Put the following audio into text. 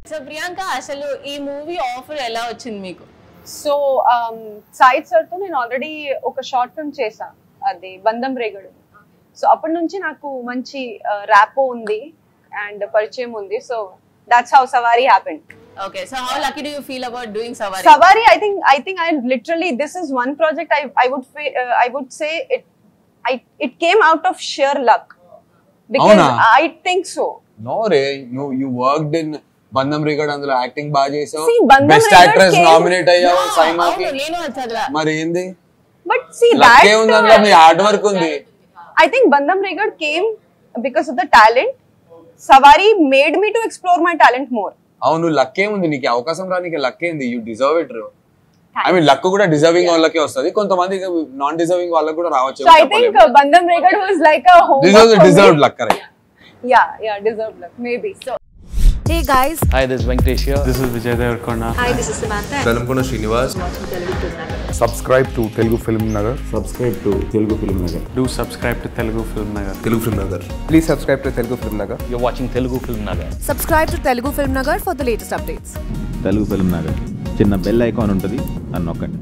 So Priyanka అసలు ఈ movie offer ఎలా వచ్చింది మీకు సో సాయిద్ సార్తో నేను ఆల్రెడీ ఒక షార్ట్ ఫిల్మ్ చేశాను అది బంధం రేగడు సో అప్పటి నుంచి నాకు మంచి ర్యాపో ఉంది అండ్ పరిచయం ఉంది so that's how Savaari happened okay so how lucky do you feel about doing Savaari Savaari I think I think I literally this is one project I I would I would say it I it came out of sheer luck because అవునా? I think so no రే నువ్వు you worked in Bandham record అందులో acting బాగా చేసావు See, Bandham best record actress came- nominate అయ్యావు సైమాకి అవును నేను అది చదివా మరి ఏంది బట్ సీ లక్కే ఉంది అందులో దట్ మీ హార్డ్ వర్క్ ఉంది I think Bandham Regard came because of the talent. Savari made me to explore my talent more. అవును లక్కే ఉంది నీకు అవకాశం రానికి లక్కే ఉంది you deserve it I mean luck కూడా డిజర్వింగ్ వాళ్ళకే వస్తుంది కొంతమంది నాన్ డిజర్వింగ్ వాళ్ళకి కూడా రావచ్చు So I think uh, Bandham Regard was like a home. This was deserved luck correct Yeah, yeah, deserved luck, maybe. So Hey guys, Hi, this is Venkatesh here. This is Vijay Devarkonda. hi, this is Samantha. Velankonda Srinivas subscribe to Telugu Film Nagar subscribe to Telugu Film Nagar Do subscribe to Telugu Film Nagar. Telugu Film Nagar please subscribe to Telugu Film Nagar You're watching Telugu Film Nagar. Subscribe to Telugu Film Nagar for the latest updates. Telugu Film Nagar చిన్న bell icon ఉంటుంది అని నొక్కండి